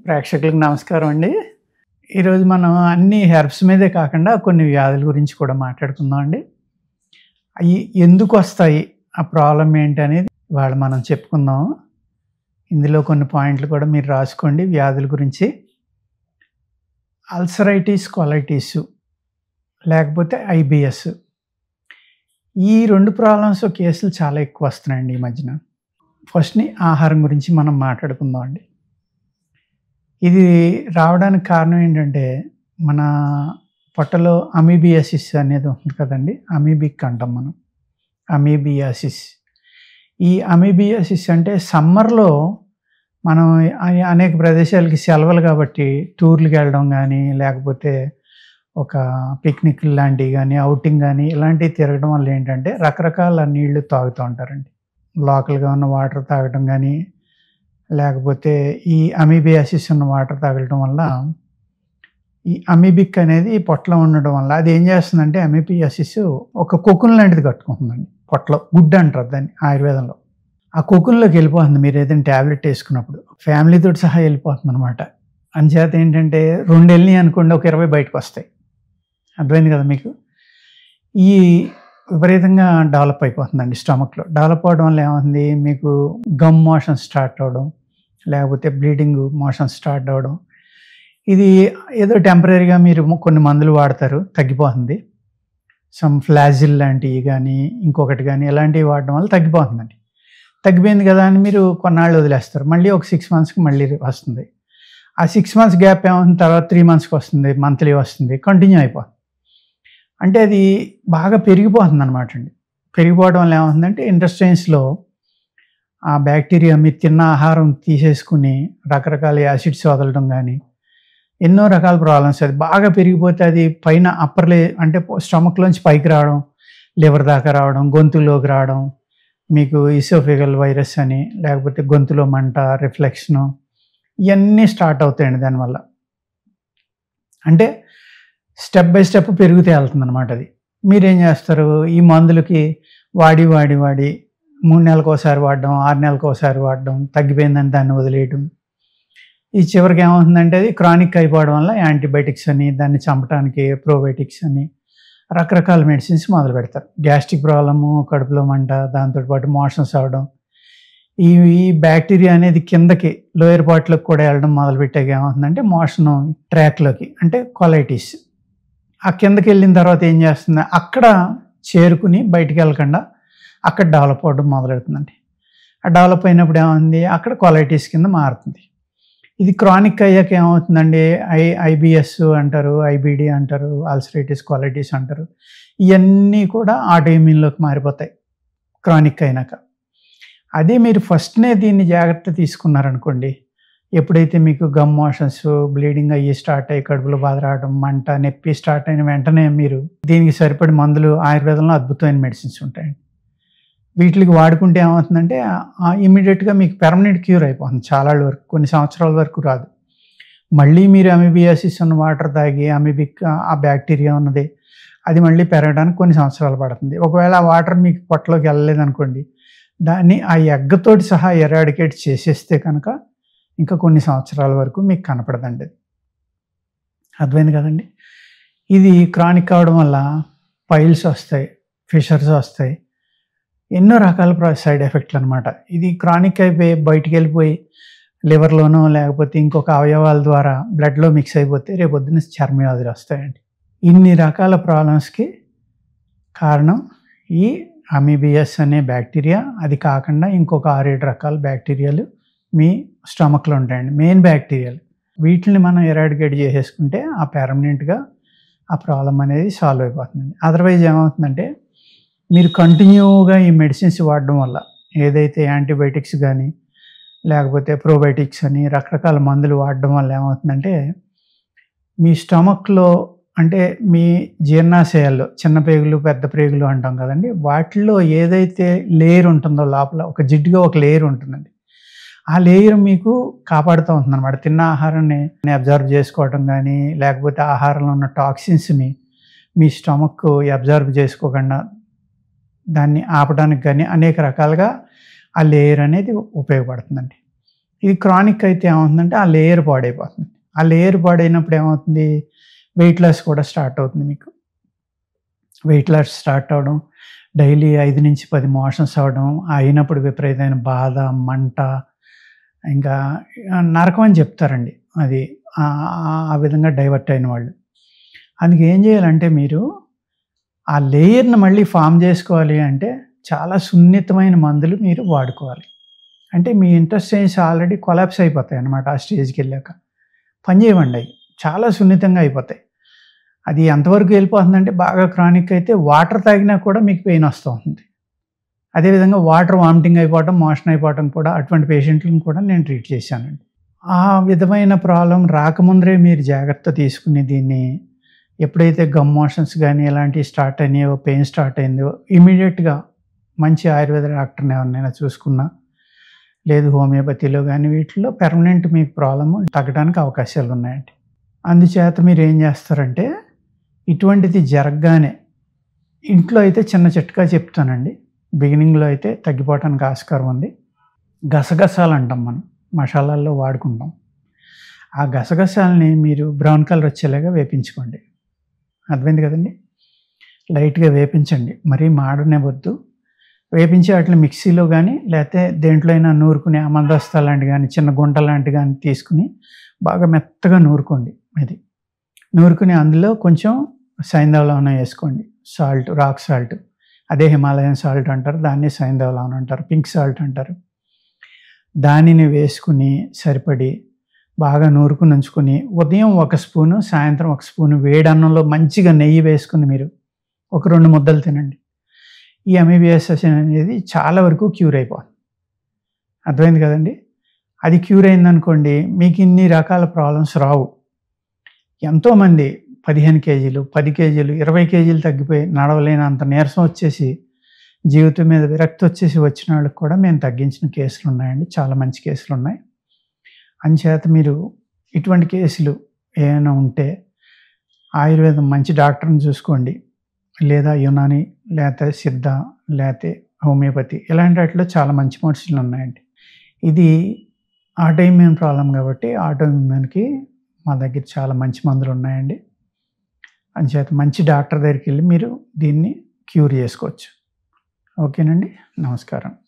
ప్రేక్షకులకు నమస్కారం అండి ఈరోజు మనం అన్ని హెర్బ్స్ మీదే కాకుండా కొన్ని వ్యాధుల గురించి కూడా మాట్లాడుకుందాం అండి అవి ఎందుకు వస్తాయి ఆ ప్రాబ్లం ఏంటి అనేది వాళ్ళు మనం చెప్పుకుందాం ఇందులో కొన్ని పాయింట్లు కూడా మీరు రాసుకోండి వ్యాధుల గురించి అల్సరైటిస్ కొలైటిస్ లేకపోతే ఐబిఎస్ ఈ రెండు ప్రాబ్లమ్స్ కేసులు చాలా ఎక్కువ వస్తున్నాయండి ఈ మధ్యన ఫస్ట్ని ఆహారం గురించి మనం మాట్లాడుకుందాం అండి ఇది రావడానికి కారణం ఏంటంటే మన పొట్టలో అమీబియాసిస్ అనేది ఉంటుంది కదండి అమీబిక్ అంటాం మనం అమీబియాసిస్ ఈ అమీబియాసిస్ అంటే సమ్మర్లో మనం అ- అనేక ప్రదేశాలకి సెలవులు కాబట్టి టూర్లకు వెళ్ళడం కానీ లేకపోతే ఒక పిక్నిక్ లాంటివి కానీ అవుటింగ్ కానీ ఇలాంటివి తిరగడం వల్ల ఏంటంటే రకరకాల నీళ్లు తాగుతూ ఉంటారండి లోకల్గా ఉన్న వాటర్ తాగడం కానీ లేకపోతే ఈ అమీబియాసిస్ ఉన్న వాటర్ తాగడం వల్ల ఈ అమీబిక్ అనేది పొట్టలో ఉండడం వల్ల అది ఏం చేస్తుందంటే అమీబియాసిస్ ఒక కొక్కున్ లాంటిది కట్టుకుంటుందండి పొట్టలో గుడ్డ అంటారు దాన్ని ఆయుర్వేదంలో ఆ కొక్కున్లోకి వెళ్ళిపోతుంది మీరు ఏదైనా ట్యాబ్లెట్ వేసుకున్నప్పుడు ఫ్యామిలీతో సహా వెళ్ళిపోతుంది అనమాట అంచేత ఏంటంటే రెండు వెళ్ళి అనుకోండి ఒక ఇరవై బయటకు వస్తాయి అర్థమైంది కదా మీకు ఈ విపరీతంగా డెవలప్ అయిపోతుందండి స్టమక్లో డెవలప్ అవడం వల్ల ఏమవుతుంది మీకు గమ్ మోషన్ స్టార్ట్ అవడం లేకపోతే బ్లీడింగ్ మోషన్ స్టార్ట్ అవడం ఇది ఏదో టెంపరీగా మీరు కొన్ని మందులు వాడతారు తగ్గిపోతుంది సమ్ ఫ్లాజిల్ లాంటివి కానీ ఇంకొకటి కానీ ఇలాంటివి వాడడం వల్ల తగ్గిపోతుందండి తగ్గిపోయింది కదా అని మీరు కొన్నాళ్ళు వదిలేస్తారు మళ్ళీ ఒక సిక్స్ మంత్స్కి మళ్ళీ వస్తుంది ఆ సిక్స్ మంత్స్ గ్యాప్ ఏమవుతుంది తర్వాత త్రీ మంత్స్కి వస్తుంది మంత్లీ వస్తుంది కంటిన్యూ అయిపోతుంది అంటే అది బాగా పెరిగిపోతుంది అనమాట అండి పెరిగిపోవడం వల్ల ఏమవుతుందంటే ఇండస్ట్రైన్స్లో ఆ బ్యాక్టీరియా మీరు తిన్న ఆహారం తీసేసుకుని రకరకాల యాసిడ్స్ వదలడం కానీ ఎన్నో రకాల ప్రాబ్లమ్స్ అది బాగా పెరిగిపోతే అది పైన అప్పర్ లే అంటే స్టమక్లోంచి పైకి రావడం లివర్ దాకా రావడం గొంతులోకి రావడం మీకు ఇసోఫిగల్ వైరస్ అని లేకపోతే గొంతులో మంట రిఫ్లెక్షను ఇవన్నీ స్టార్ట్ అవుతాయండి దానివల్ల అంటే స్టెప్ బై స్టెప్ పెరుగుతూ వెళ్తుంది అనమాట అది మీరేం చేస్తారు ఈ మందులకి వాడి వాడి వాడి మూడు నెలలకు ఒకసారి వాడడం ఆరు నెలలకు ఒకసారి వాడడం తగ్గిపోయిందని దాన్ని వదిలేయడం ఈ చివరికి ఏమవుతుందంటే అది క్రానిక్ అయిపోవడం వల్ల యాంటీబయాటిక్స్ అని దాన్ని చంపడానికి ప్రోబయోటిక్స్ అని రకరకాల మెడిసిన్స్ మొదలు పెడతారు గ్యాస్ట్రిక్ ప్రాబ్లము కడుపులో మంట దాంతోపాటు మోషన్స్ అవ్వడం ఈ ఈ బ్యాక్టీరియా అనేది కిందకి లోయర్ పార్ట్లోకి కూడా వెళ్ళడం మొదలుపెట్టాక ఏమవుతుందంటే మోషన్ ట్రాక్లోకి అంటే కొలైటిస్ ఆ కిందకి వెళ్ళిన తర్వాత ఏం చేస్తుంది అక్కడ చేరుకుని బయటికి వెళ్ళకుండా అక్కడ డెవలప్ అవ్వడం మొదలెడుతుందండి ఆ డెవలప్ అయినప్పుడు ఏమవుతుంది అక్కడ క్వాలిటీస్ కింద మారుతుంది ఇది క్రానిక్ అయ్యాక ఏమవుతుందండి ఐ ఐబిఎస్ అంటారు ఐబిడి అంటారు అల్సరైటిస్ క్వాలిటీస్ అంటారు ఇవన్నీ కూడా ఆటోఇమ్యూన్లోకి మారిపోతాయి క్రానిక్ అయినాక అదే మీరు ఫస్ట్నే దీన్ని జాగ్రత్త తీసుకున్నారనుకోండి ఎప్పుడైతే మీకు గమ్ మోషన్స్ బ్లీడింగ్ అయ్యి స్టార్ట్ అయ్యి కడుపులో బాధ రావడం మంట నొప్పి స్టార్ట్ అయిన వెంటనే మీరు దీనికి సరిపడి మందులు ఆయుర్వేదంలో అద్భుతమైన మెడిసిన్స్ ఉంటాయండి వీటికి వాడుకుంటే ఏమవుతుందంటే ఇమీడియట్గా మీకు పెర్మనెంట్ క్యూర్ అయిపోతుంది చాలా వరకు కొన్ని సంవత్సరాల వరకు రాదు మళ్ళీ మీరు అమీబియాసిస్ ఉన్న వాటర్ తాగి అమీబిక్ ఆ బ్యాక్టీరియా ఉన్నది అది మళ్ళీ పెరగడానికి కొన్ని సంవత్సరాలు పడుతుంది ఒకవేళ ఆ వాటర్ మీకు పొట్టలోకి వెళ్ళలేదనుకోండి దాన్ని ఆ ఎగ్గతోటి సహా ఎరాడికేట్ చేసేస్తే కనుక ఇంకా కొన్ని సంవత్సరాల వరకు మీకు కనపడదండి అది అర్థమైంది కదండి ఇది క్రానిక్ అవడం వల్ల పైల్స్ వస్తాయి ఫిషర్స్ వస్తాయి ఎన్నో రకాల సైడ్ ఎఫెక్ట్లు అనమాట ఇది క్రానిక్ అయిపోయి బయటికి వెళ్ళిపోయి లివర్లోనో లేకపోతే ఇంకొక అవయవాల ద్వారా బ్లడ్లో మిక్స్ అయిపోతే రేపొద్దున చర్మవ్యాధులు వస్తాయండి ఇన్ని రకాల ప్రాబ్లమ్స్కి కారణం ఈ అమీబియస్ అనే బ్యాక్టీరియా అది కాకుండా ఇంకొక ఆరేడు రకాల బ్యాక్టీరియాలు మీ స్టమక్లో ఉంటాయండి మెయిన్ బ్యాక్టీరియాలు వీటిని మనం ఎరాడికేట్ చేసేసుకుంటే ఆ పెర్మనెంట్గా ఆ ప్రాబ్లం అనేది సాల్వ్ అయిపోతుందండి అదర్వైజ్ ఏమవుతుందంటే మీరు కంటిన్యూగా ఈ మెడిసిన్స్ వాడడం వల్ల ఏదైతే యాంటీబయాటిక్స్ కానీ లేకపోతే ప్రోబయోటిక్స్ అని రకరకాల మందులు వాడడం వల్ల ఏమవుతుందంటే మీ స్టమక్లో అంటే మీ జీర్ణాశయాల్లో చిన్న పేగులు పెద్ద పేగులు అంటాం కదండి వాటిల్లో ఏదైతే లేయర్ ఉంటుందో లోపల ఒక జిడ్డుగా ఒక లేయర్ ఉంటుందండి ఆ లేయర్ మీకు కాపాడుతూ ఉంటుంది అనమాట తిన్న ఆహారాన్ని అబ్జర్వ్ చేసుకోవడం కానీ లేకపోతే ఆహారంలో ఉన్న టాక్సిన్స్ని మీ స్టమక్ అబ్జర్వ్ చేసుకోకుండా దాన్ని ఆపడానికి కానీ అనేక రకాలుగా ఆ లేయర్ అనేది ఉపయోగపడుతుందండి ఇది క్రానిక్ అయితే ఏమవుతుందంటే ఆ లేయర్ పాడైపోతుంది ఆ లేయర్ పాడైనప్పుడు ఏమవుతుంది వెయిట్ లాస్ కూడా స్టార్ట్ అవుతుంది మీకు వెయిట్ లాస్ స్టార్ట్ అవడం డైలీ ఐదు నుంచి పది మోషన్స్ అవడం అయినప్పుడు విపరీతమైన బాధ మంట ఇంకా నరకం అని చెప్తారండి అది ఆ- ఆ- ఆ విధంగా డైవర్ట్ అయిన వాళ్ళు అందుకే ఏం చేయాలంటే మీరు ఆ లేయర్ని మళ్ళీ ఫామ్ చేసుకోవాలి అంటే చాలా సున్నితమైన మందులు మీరు వాడుకోవాలి అంటే మీ ఇంటెస్టైన్స్ ఆల్రెడీ కొలాప్స్ అయిపోతాయి అన్నమాట ఆ స్టేజ్కి వెళ్ళాక పని చేయవండి అవి చాలా సున్నితంగా అయిపోతాయి అది ఎంతవరకు వెళ్ళిపోతుందంటే బాగా క్రానిక్ అయితే వాటర్ తాగినా కూడా మీకు పెయిన్ వస్తూ ఉంటుంది అదేవిధంగా వాటర్ వామిటింగ్ అయిపోవటం మోషన్ అయిపోవటం కూడా అటువంటి పేషెంట్లను కూడా నేను ట్రీట్ చేశానండి ఆ విధమైన ప్రాబ్లం రాకముందరే మీరు జాగ్రత్త తీసుకుని దీన్ని ఎప్పుడైతే గమ్ మోషన్స్ కానీ ఇలాంటివి స్టార్ట్ అయినాయో పెయిన్ స్టార్ట్ అయిందో ఇమీడియట్గా మంచి ఆయుర్వేద డాక్టర్ని ఎవరినైనా చూసుకున్నా లేదు హోమియోపతిలో కానీ వీటిలో పెర్మనెంట్ మీకు ప్రాబ్లమ్ తగ్గడానికి అవకాశాలు ఉన్నాయండి అందుచేత మీరు ఏం చేస్తారంటే ఇటువంటిది జరగగానే ఇంట్లో అయితే చిన్న చిట్కా చెప్తానండి బిగినింగ్లో అయితే తగ్గిపోవటానికి ఆస్కారం ఉంది గసగసాలు అంటాం మనం మసాలాల్లో వాడుకుంటాం ఆ గసగసాలని మీరు బ్రౌన్ కలర్ వచ్చేలాగా వేపించుకోండి అర్థమైంది కదండి లైట్గా వేపించండి మరీ మాడనివ్వద్దు వేపించి వాటిని మిక్సీలో కానీ లేకపోతే దేంట్లో అయినా నూరుకుని అమందస్తా లాంటి కానీ చిన్న గుంట లాంటి కానీ తీసుకుని బాగా మెత్తగా నూరుకోండి ఇది నూరుకుని అందులో కొంచెం సైంధవ లవణం వేసుకోండి సాల్ట్ రాక్ సాల్ట్ అదే హిమాలయన్ సాల్ట్ అంటారు దాన్ని సైంధవ లవణం అంటారు పింక్ సాల్ట్ అంటారు దానిని వేసుకుని సరిపడి బాగా నూరుకుని ఉంచుకొని ఉదయం ఒక స్పూను సాయంత్రం ఒక స్పూను వేడి అన్నంలో మంచిగా నెయ్యి వేసుకుని మీరు ఒక రెండు ముద్దలు తినండి ఈ అమీబియస్ అనేది చాలా వరకు క్యూర్ అయిపోతుంది అర్థమైంది కదండి అది క్యూర్ అయిందనుకోండి మీకు ఇన్ని రకాల ప్రాబ్లమ్స్ రావు ఎంతోమంది పదిహేను కేజీలు పది కేజీలు ఇరవై కేజీలు తగ్గిపోయి నడవలేనంత నీరసం వచ్చేసి జీవితం మీద విరక్తి వచ్చేసి వచ్చిన వాళ్ళకి కూడా మేము తగ్గించిన కేసులు ఉన్నాయండి చాలా మంచి కేసులు ఉన్నాయి అంచేత మీరు ఇటువంటి కేసులు ఏమైనా ఉంటే ఆయుర్వేదం మంచి డాక్టర్ని చూసుకోండి లేదా యునాని లేకపోతే సిద్ధ లేకపోతే హోమియోపతి ఇలాంటి వాటిలో చాలా మంచి మెడిసిన్లు ఉన్నాయండి ఇది ఆటోఇమ్యూన్ ప్రాబ్లం కాబట్టి ఆటోఇమ్యూన్కి మా దగ్గర చాలా మంచి మందులు ఉన్నాయండి అంచేత మంచి డాక్టర్ దగ్గరికి వెళ్ళి మీరు దీన్ని క్యూర్ చేసుకోవచ్చు ఓకేనండి నమస్కారం